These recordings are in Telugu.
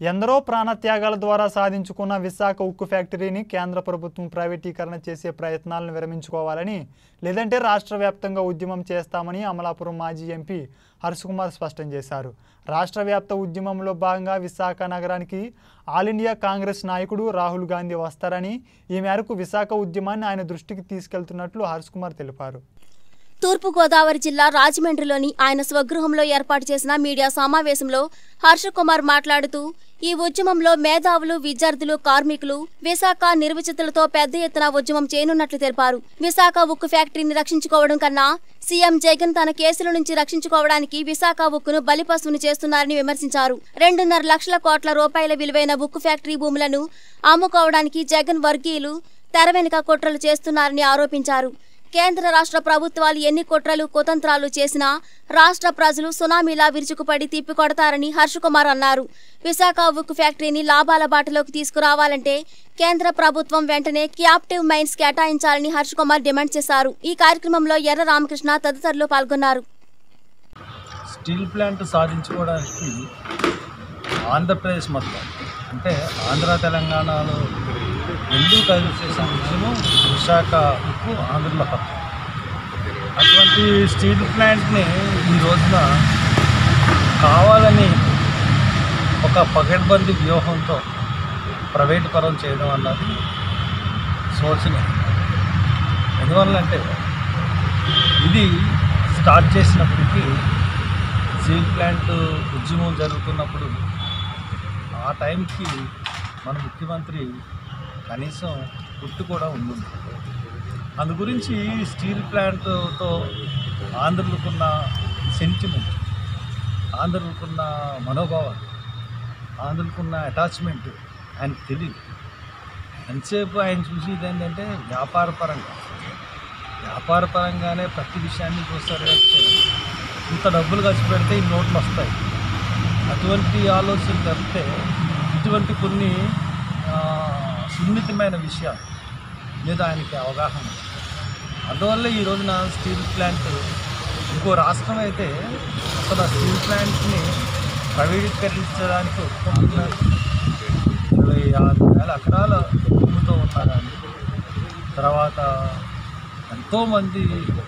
ఎందరో ప్రాణత్యాగాల ద్వారా సాధించుకున్న విశాఖ ఉక్కు ఫ్యాక్టరీని కేంద్ర ప్రభుత్వం ప్రైవేటీకరణ చేసే ప్రయత్నాలను విరమించుకోవాలని లేదంటే రాష్ట్ర వ్యాప్తంగా ఉద్యమం చేస్తామని అమలాపురం మాజీ ఎంపీ హర్షకుమార్ స్పష్టం చేశారు రాష్ట్ర వ్యాప్త ఉద్యమంలో భాగంగా విశాఖ నగరానికి ఆల్ ఇండియా కాంగ్రెస్ నాయకుడు రాహుల్ గాంధీ వస్తారని ఈ మేరకు విశాఖ ఉద్యమాన్ని ఆయన దృష్టికి తీసుకెళ్తున్నట్లు హర్షకుమార్ తెలిపారు తూర్పుగోదావరి జిల్లా రాజమండ్రిలోని ఆయన స్వగృహంలో ఏర్పాటు చేసిన మీడియా సమావేశంలో హర్షకుమార్ మాట్లాడుతూ ఈ ఉద్యమంలో మేధావులు విద్యార్థులు కార్మికులు విశాఖ నిర్వచితులతో పెద్ద ఎత్తున ఉద్యమం చేయనున్నట్లు తెలిపారు విశాఖ ఉక్కు ఫ్యాక్టరీని రక్షించుకోవడం కన్నా సీఎం జగన్ తన కేసుల నుంచి రక్షించుకోవడానికి విశాఖ ఉక్కును బలిపశువుని చేస్తున్నారని విమర్శించారు రెండున్నర లక్షల కోట్ల రూపాయల విలువైన ఉక్కు ఫ్యాక్టరీ భూములను అమ్ముకోవడానికి జగన్ వర్గీయులు తెర వెనుక కుట్రలు చేస్తున్నారని ఆరోపించారు కేంద్ర రాష్ట్ర ప్రభుత్వాలు ఎన్ని కుట్రలు కుతంత్రాలు చేసినా రాష్ట్ర ప్రజలు సునామీలా విరుచుకుపడి తిప్పికొడతారని హర్షకుమార్ అన్నారు విశాఖ ఉక్కు ఫ్యాక్టరీని లాభాల బాటలోకి తీసుకురావాలంటే కేంద్ర ప్రభుత్వం వెంటనే క్యాప్టివ్ మైన్స్ కేటాయించాలని హర్షకుమార్ డిమాండ్ చేశారు ఈ కార్యక్రమంలో ఎర్ర రామకృష్ణ తదితరులు పాల్గొన్నారు స్టీల్ ప్లాంట్ సాధించుకోవడానికి ఆంధ్రప్రదేశ్ మొత్తం అంటే ఆంధ్ర తెలంగాణలో రెండు కలిసి చేసిన ఉద్యమం విశాఖ ఉక్కు ఆంధ్రలో పక్కన అటువంటి స్టీల్ ప్లాంట్ని ఈ రోజున కావాలని ఒక పకడ్బందీ వ్యూహంతో ప్రైవేట్ పరం చేయడం అన్నది శోచనీయం ఎందువల్లంటే ఇది స్టార్ట్ చేసినప్పటికీ స్టీల్ ప్లాంట్ ఉద్యమం జరుగుతున్నప్పుడు ఆ టైంకి మన ముఖ్యమంత్రి కనీసం గుర్తు కూడా ఉంది అందు గురించి స్టీల్ ప్లాంట్తో ఆంధ్రులకున్న సెంటిమెంట్ ఆంధ్రులకున్న మనోభావాలు ఆంధ్రులకున్న అటాచ్మెంట్ ఆయనకు తెలియదు ఎంతసేపు ఆయన చూసేది ఏంటంటే వ్యాపార పరంగా వ్యాపార పరంగానే ప్రతి విషయాన్ని చూస్తారు కాబట్టి ఇంత డబ్బులు ఖర్చు పెడితే ఈ నోట్లు వస్తాయి అటువంటి ఆలోచన తప్పితే ఇటువంటి కొన్ని ఆ, సున్నితమైన విషయాలు మీద ఆయనకి అవగాహన ఉంది. అందువల్ల ఈ రోజున స్టీల్ ప్లాంట్ ఇంకో రాష్ట్రం అయితే అసలు ఆ స్టీల్ ప్లాంట్ని ప్రైవేటీకరించడానికి ఒప్పుకుంటున్నారు ఇరవై ఆరు వేల ఎకరాల భూమితో ఉన్నారని తర్వాత ఎంతోమంది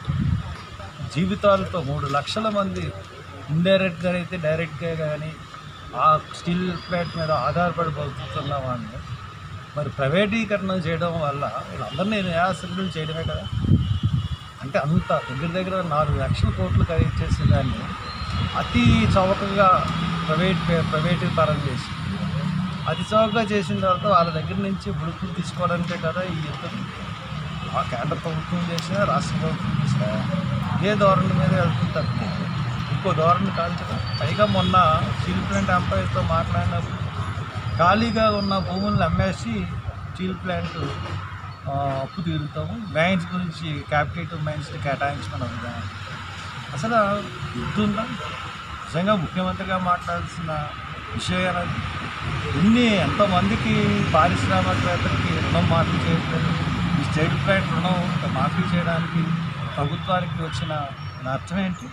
జీవితాలతో మూడు లక్షల మంది ఇండైరెక్ట్గా అయితే డైరెక్ట్గా కానీ ఆ స్టీల్ ప్లాంట్ మీద ఆధారపడి బతుకుతున్న వాళ్ళని మరి ప్రైవేటీకరణ చేయడం వల్ల వీళ్ళందరినీ నిరాశలు చేయడమే కదా అంటే అంత దగ్గర దగ్గర నాలుగు లక్షల కోట్లు ఖరీదు చేసిన దాన్ని అతి చౌకగా ప్రైవేట్ ప్రైవేట్ పరం చేసి అతి చౌకగా చేసిన తర్వాత వాళ్ళ దగ్గర నుంచి బుడుకులు తీసుకోవడానికే కదా ఈ యుద్ధం ఆ కేంద్ర ప్రభుత్వం చేసినా రాష్ట్ర ప్రభుత్వం చేసినా ఇదే ధోరణి మీద వెళ్తుంది తప్పితే ఇంకో ధోరణి కాదు కదా పైగా మొన్న స్టీల్ ప్లాంట్ ఎంపైర్తో మాట్లాడినప్పుడు ఖాళీగా ఉన్న భూములను అమ్మేసి స్టీల్ ప్లాంట్ ఆ, అప్పు తీరుతాము మైన్స్ గురించి క్యాపిటేటివ్ మైన్స్ని కేటాయించమని అడుగుదాం అసలు యుద్ధం ఉందా నిజంగా ముఖ్యమంత్రిగా మాట్లాడాల్సిన విషయం అది ఇన్ని ఎంతమందికి పారిశ్రామికవేత్తలకి రుణం మాఫీ చేయట్లేదు ఈ స్టేట్ ప్లాంట్ రుణం మాఫీ చేయడానికి ప్రభుత్వానికి వచ్చిన నష్టం ఏంటి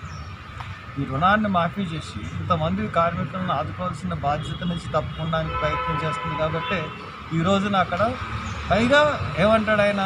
ఈ రుణాన్ని మాఫీ చేసి ఇంతమంది కార్మికులను ఆదుకోవాల్సిన బాధ్యత నుంచి తప్పుకోవడానికి ప్రయత్నం చేస్తుంది కాబట్టి ఈ రోజున అక్కడ పైగా ఏమంటాడు ఆయన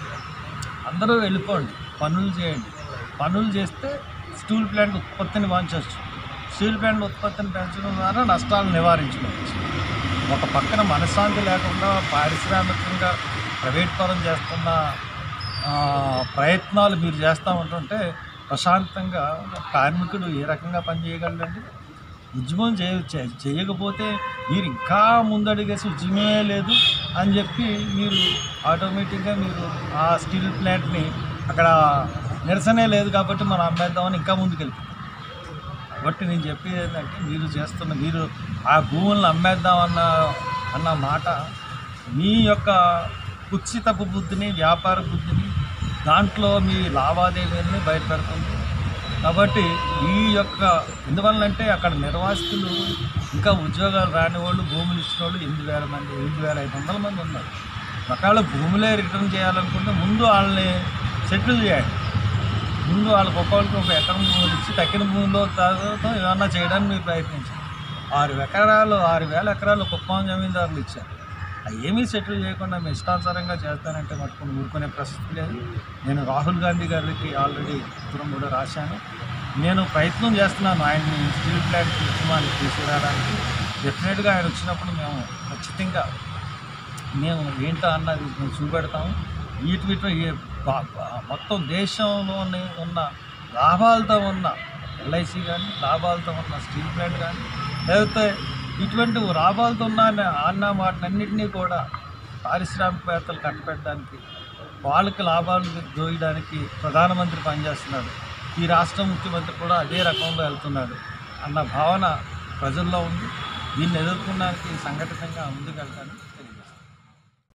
అందరూ వెళ్ళిపోండి పనులు చేయండి పనులు చేస్తే స్టీల్ ప్లాంట్ ఉత్పత్తిని పెంచవచ్చు స్టీల్ ప్లాంట్ ఉత్పత్తిని పెంచడం ద్వారా నష్టాలను నివారించుకోవచ్చు ఒక పక్కన మనశ్శాంతి లేకుండా పారిశ్రామికంగా ప్రైవేట్ పరం చేస్తున్న ఆ, ప్రయత్నాలు మీరు చేస్తూ ఉంటుంటే ప్రశాంతంగా కార్మికుడు ఏ రకంగా పనిచేయగలడండి ఉద్యమం చేయ చే- చేయకపోతే మీరు ఇంకా ముందడిగేసి ఉద్యమమే లేదు అని చెప్పి మీరు ఆటోమేటిక్గా మీరు ఆ స్టీల్ ప్లాంట్ని అక్కడ నిరసనే లేదు కాబట్టి మనం అమ్మేద్దామని ఇంకా ముందుకు వెళ్తాం కాబట్టి నేను చెప్పేది ఏంటంటే మీరు చేస్తున్న మీరు ఆ భూములను అమ్మేద్దామన్న అన్న మాట మీ యొక్క కుత్సితపు బుద్ధిని వ్యాపార బుద్ధిని దాంట్లో మీ లావాదేవీలని బయటపెడుతుంది కాబట్టి ఈ యొక్క ఎందువల్లంటే అక్కడ నిర్వాసితులు ఇంకా ఉద్యోగాలు రాని వాళ్ళు భూములు ఇచ్చిన వాళ్ళు ఎనిమిది వేల మంది ఎనిమిది వేల ఐదు వందల మంది ఉన్నారు ఒకవేళ భూములే రిటర్న్ చేయాలనుకుంటే ముందు వాళ్ళని సెటిల్ చేయాలి ముందు వాళ్ళకి ఒక్కొక్కరికి ఒక ఎకరం భూములు ఇచ్చి తక్కిన భూమిలో తర్వాత ఏమన్నా చేయడానికి మీరు ప్రయత్నించాలి ఆరు ఎకరాలు ఆరు వేల ఎకరాలు కుప్పం జమీందారులు ఇచ్చారు అవి ఏమీ సెటిల్ చేయకుండా మేము ఇష్టానుసారంగా చేస్తానంటే మట్టుకుని ఊరుకునే ప్రసక్తి లేదు నేను రాహుల్ గాంధీ గారికి ఆల్రెడీ ఉత్తరం కూడా రాశాను నేను ప్రయత్నం చేస్తున్నాను ఆయన్ని స్టీల్ ప్లాంట్ ఉద్యమాన్ని తీసుకురావడానికి డెఫినెట్గా ఆయన వచ్చినప్పుడు మేము ఖచ్చితంగా మేము ఏంటో అన్నది మేము చూపెడతాము వీటి వీటి ఈ బా- బా- మొత్తం దేశంలోనే ఉన్న లాభాలతో ఉన్న ఎల్ఐసి కానీ లాభాలతో ఉన్న స్టీల్ ప్లాంట్ కానీ లేకపోతే ఇటువంటి లాభాలతో ఉన్న అన్న వాటినన్నింటినీ కూడా పారిశ్రామికవేత్తలు కట్టపెట్టడానికి వాళ్ళకి లాభాలు దోయడానికి ప్రధానమంత్రి పనిచేస్తున్నాడు ఈ రాష్ట్ర ముఖ్యమంత్రి కూడా అదే రకంలో వెళ్తున్నాడు అన్న భావన ప్రజల్లో ఉంది దీన్ని ఎదుర్కొనడానికి సంఘటితంగా ముందుకెళ్తాను